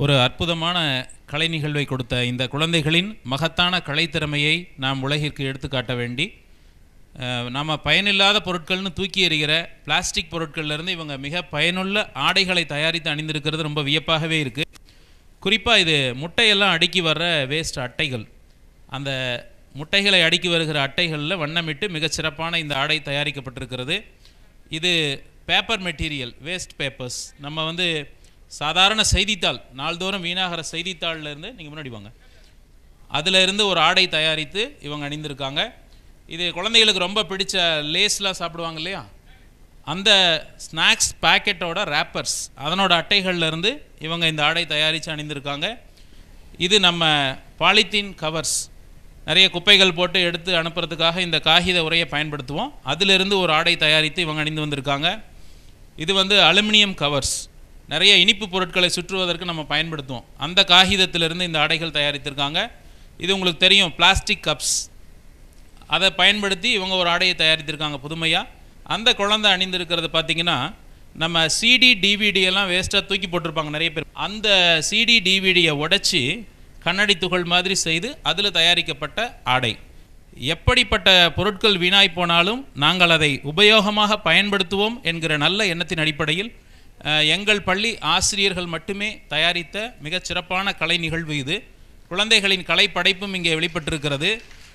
ஒரு அற்புதமான கலை நிகழ்வை கொடுத்த இந்த குழந்தைகளின் மகத்தான கலைத்திறமையை நாம் உலகிற்கு எடுத்துக்காட்ட வேண்டி அஹ், நாம பயனில்லாத பொருட்கள்னு தூக்கி எறிகிற பிளாஸ்டிக் பொருட்கள்ல இருந்து இவங்க மிக பயனுள்ள ஆடைகளை தயாரித்து அணிந்திருக்கிறது ரொம்ப வியப்பாகவே இருக்குது குறிப்பாக இது முட்டையெல்லாம் அடுக்கி வர்ற வேஸ்ட் அட்டைகள் அந்த முட்டைகளை அடுக்கி வருகிற அட்டைகளில் வண்ணமிட்டு மிகச் சிறப்பான இந்த ஆடை தயாரிக்கப்பட்டிருக்கிறது இது பேப்பர் மெட்டீரியல் வேஸ்ட் பேப்பர்ஸ் நம்ம வந்து சாதாரண செய்தித்தாள் நாள்தோறும் வீணாகிற செய்தித்தாள்ல இருந்து நீங்கள் முன்னாடி வாங்க அதில் இருந்து ஒரு ஆடை தயாரித்து இவங்க அணிந்திருக்காங்க இது குழந்தைகளுக்கு ரொம்ப பிடிச்ச லேஸ்லாம் சாப்பிடுவாங்க இல்லையா அந்த ஸ்நாக்ஸ் பாக்கெட்டோட ரேப்பர்ஸ் அதனோட அட்டைகள்ல இருந்து இவங்க இந்த ஆடை தயாரித்து அணிந்திருக்காங்க இது நம்ம பாலித்தீன் கவர்ஸ் நிறைய குப்பைகள் போட்டு எடுத்து அனுப்புறதுக்காக இந்த காகித உரையை பயன்படுத்துவோம் அதிலிருந்து ஒரு ஆடை தயாரித்து இவங்க அணிந்து வந்திருக்காங்க இது வந்து அலுமினியம் கவர்ஸ் நிறைய இனிப்பு பொருட்களை சுற்றுவதற்கு நம்ம பயன்படுத்துவோம் அந்த காகிதத்திலிருந்து இந்த ஆடைகள் தயாரித்திருக்காங்க இது உங்களுக்கு தெரியும் பிளாஸ்டிக் கப்ஸ் அதை பயன்படுத்தி இவங்க ஒரு ஆடையை தயாரித்திருக்காங்க புதுமையாக அந்த குழந்தை அணிந்திருக்கிறது பார்த்தீங்கன்னா நம்ம சிடி டிவிடி எல்லாம் வேஸ்ட்டாக தூக்கி போட்டிருப்பாங்க நிறைய பேர் அந்த சிடி டிவிடியை உடைச்சி கண்ணாடி துகள் மாதிரி செய்து அதில் தயாரிக்கப்பட்ட ஆடை எப்படிப்பட்ட பொருட்கள் வீணாய் போனாலும் நாங்கள் அதை உபயோகமாக பயன்படுத்துவோம் என்கிற நல்ல எண்ணத்தின் அடிப்படையில் அஹ், எங்கள் பள்ளி ஆசிரியர்கள் மட்டுமே தயாரித்த மிகச் சிறப்பான கலை நிகழ்வு இது குழந்தைகளின் கலை படைப்பும் இங்கே வெளிப்பட்டிருக்கிறது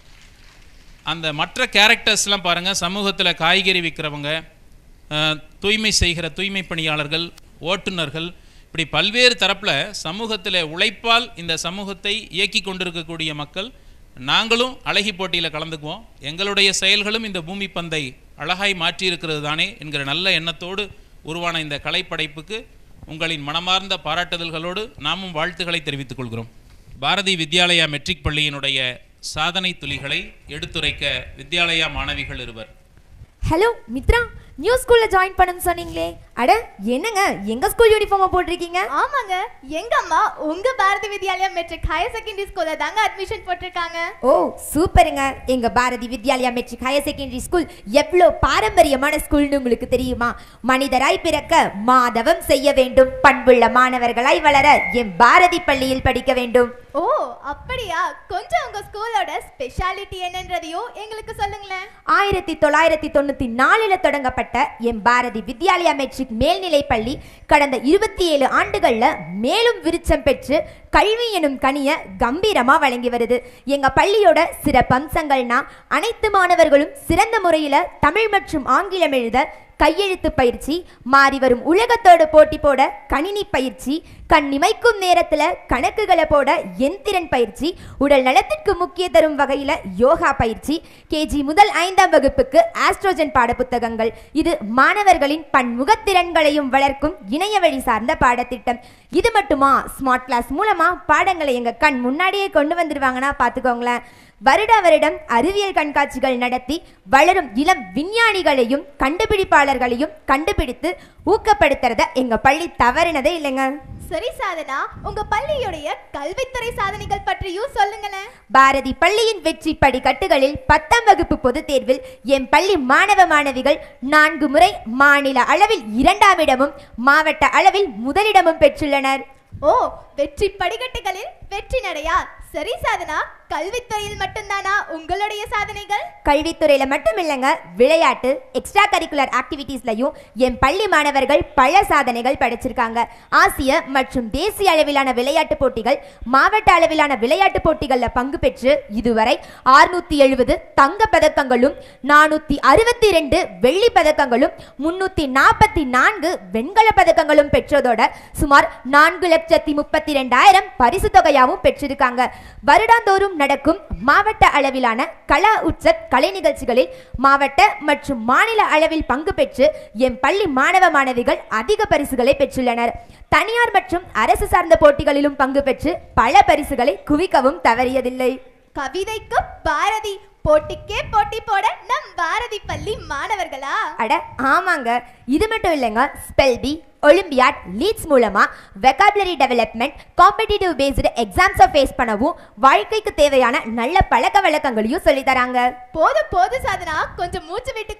அந்த மற்ற கேரக்டர்ஸ்லாம் பாருங்கள் சமூகத்தில் காய்கறி விற்கிறவங்க அஹ், தூய்மை செய்கிற தூய்மை பணியாளர்கள் ஓட்டுநர்கள் இப்படி பல்வேறு தரப்பில் சமூகத்தில் உழைப்பால் இந்த சமூகத்தை இயக்கி கொண்டிருக்கக்கூடிய மக்கள் நாங்களும் அழகி போட்டியில் கலந்துக்குவோம் எங்களுடைய செயல்களும் இந்த பூமி பந்தை அழகாய் மாற்றியிருக்கிறது தானே என்கிற நல்ல எண்ணத்தோடு உருவான இந்த கலைப்படைப்புக்கு உங்களின் மனமார்ந்த பாராட்டுதல்களோடு நாமும் வாழ்த்துக்களை தெரிவித்துக் கொள்கிறோம் பாரதி வித்யாலயா மெட்ரிக் பள்ளியினுடைய சாதனை துளிகளை எடுத்துரைக்க வித்யாலயா மாணவிகள் இருவர் ஹலோ மித்ரா நியூ ஸ்கூல்ல ஜாயின் பண்ணணும்னு சொன்னீங்களே அட என்னங்க எங்க ஸ்கூல் யூனிஃபார்மை போட்டிருக்கீங்க ஆமாங்க எங்க அம்மா உங்க Bharathi Vidyalaya matric higher secondary ஸ்கூல்ல தாங்க அட்மிஷன் போட்டிருக்காங்க ஓ சூப்பருங்க எங்க Bharathi Vidyalaya matric higher secondary school எவ்வளோ பாரம்பரியமான ஸ்கூல்னு உங்களுக்கு தெரியுமா மனிதராய் பிறக்க மாதவம் செய்ய வேண்டும் பண்புள்ள மாணவர்களாய் வளர என் பாரதி பள்ளியில் படிக்க வேண்டும் ஓ அப்படியா கொஞ்சம் உங்க ஸ்கூலோட ஸ்பெஷாலிட்டி என்னன்றதையும் எங்களுக்கு சொல்லுங்களேன் ஆயிரத்தி தொள்ளாயிரத்தி தொண்ணூத்தி நாலுல தொடங்கப்பட்ட எம் பாரதி வித்யாலயா மெட்ரிக் மேல்நிலை பள்ளி கடந்த இருபத்தி ஏழு ஆண்டுகள்ல மேலும் விருச்சம் பெற்று கல்வி எனும் கனிய கம்பீரமா வழங்கி வருது எங்க பள்ளியோட சிறப்பம்சங்கள்னா அனைத்து மாணவர்களும் சிறந்த முறையில தமிழ் மற்றும் ஆங்கிலம் எழுத கையெழுத்து பயிற்சி மாறி வரும் உலகத்தோட போட்டி போட கணினி பயிற்சி கண் இமைக்கும் நேரத்துல கணக்குகளை போட எந்திரன் பயிற்சி உடல் நலத்திற்கு முக்கிய தரும் வகையில யோகா பயிற்சி கேஜி முதல் ஐந்தாம் வகுப்புக்கு ஆஸ்ட்ரோஜன் பாடப்புத்தகங்கள் இது மாணவர்களின் பன்முகத்திறன்களையும் வளர்க்கும் இணைய வழி சார்ந்த பாடத்திட்டம் இது மட்டுமா ஸ்மார்ட் கிளாஸ் மூலமா பாடங்களை எங்க கண் முன்னாடியே கொண்டு வந்துருவாங்கன்னா பாத்துக்கோங்களேன் வருட வருடம் அறிவியல் கண்காட்சிகள் நடத்தி வளரும் இளம் விஞ்ஞானிகளையும் கண்டுபிடிப்பாளர்களையும் கண்டுபிடித்து ஊக்கப்படுத்துறத எங்க பள்ளி தவறினதே இல்லைங்க சரி சாதனா உங்க பள்ளியுடைய கல்வித்துறை சாதனைகள் பற்றியும் சொல்லுங்களேன் பாரதி பள்ளியின் வெற்றி படிக்கட்டுகளில் பத்தாம் வகுப்பு பொதுத் தேர்வில் என் பள்ளி மாணவ மாணவிகள் நான்கு முறை மாநில அளவில் இரண்டாம் இடமும் மாவட்ட அளவில் முதலிடமும் பெற்றுள்ளனர் ஓ வெற்றி படிக்கட்டுகளில் வெற்றி நடையா சரி சாதனா கல்வித்துறையில் மட்டும்தானா உங்களுடைய சாதனைகள் கல்வித்துறையில மட்டும் இல்லைங்க விளையாட்டு எக்ஸ்ட்ரா கரிக்குலர் ஆக்டிவிட்டீஸ்லையும் என் பள்ளி மாணவர்கள் பல சாதனைகள் படைச்சிருக்காங்க ஆசிய மற்றும் தேசிய அளவிலான விளையாட்டு போட்டிகள் மாவட்ட அளவிலான விளையாட்டு போட்டிகளில் பங்கு பெற்று இதுவரை ஆறுநூத்தி எழுபது தங்க பதக்கங்களும் நானூத்தி அறுபத்தி ரெண்டு வெள்ளி பதக்கங்களும் முன்னூத்தி நாற்பத்தி நான்கு வெண்கல பதக்கங்களும் பெற்றதோட சுமார் நான்கு லட்சத்தி முப்பத்தி ரெண்டாயிரம் பரிசு தொகையாவும் பெற்றிருக்காங்க வருடாந்தோறும் நடக்கும் மாவட்ட அளவிலான கலா உற்சத் கலை நிகழ்ச்சிகளில் மாவட்ட மற்றும் மாநில அளவில் பங்கு பெற்று எம் பள்ளி மாணவ மாணவிகள் அதிக பரிசுகளை பெற்றுள்ளனர் தனியார் மற்றும் அரசு சார்ந்த போட்டிகளிலும் பங்கு பெற்று பல பரிசுகளை குவிக்கவும் தவறியதில்லை கவிதைக்கு பாரதி போட்டிக்கே போட்டி போட நம் பாரதி பள்ளி மாணவர்களா அட ஆமாங்க இது மட்டும் இல்லைங்க ஸ்பெல் பி ஒலிம்பியாட் லீட்ஸ் மூலமா வெக்காபுலரி டெவலப்மெண்ட் காம்படிட்டிவ் பேஸ்டு எக்ஸாம்ஸை ஃபேஸ் பண்ணவும் வாழ்க்கைக்கு தேவையான நல்ல பழக்க வழக்கங்களையும் சொல்லி தராங்க போதும் போதும் சாதனா கொஞ்சம் மூச்சு விட்டுக்கோங்க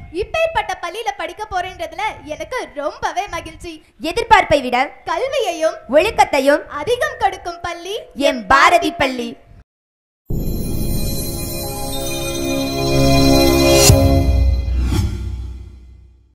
இப்பேற்பட்ட பள்ளியில படிக்க போறேன்றதுல எனக்கு ரொம்பவே மகிழ்ச்சி எதிர்பார்ப்பை விட கல்வியையும் ஒழுக்கத்தையும் அதிகம் கொடுக்கும் பள்ளி எம் பாரதி பள்ளி